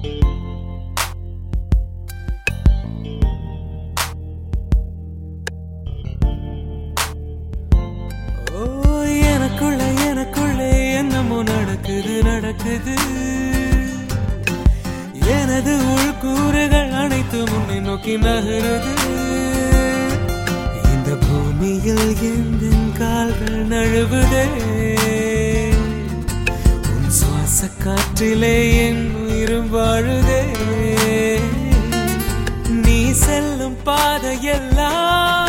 ஓ எனக்குள்ள எனக்குள்ளே என்னமோ நடக்குது நடக்குது எனது உள்கூறுகள் அனைத்து முன்னே நோக்கி நகருது இந்த பூமியில் எந்த கால்கள் நழுவுதே உன் சுவாச காற்றிலே என் உயிரும் வாழுதே நீ செல்லும் பாதையெல்லாம்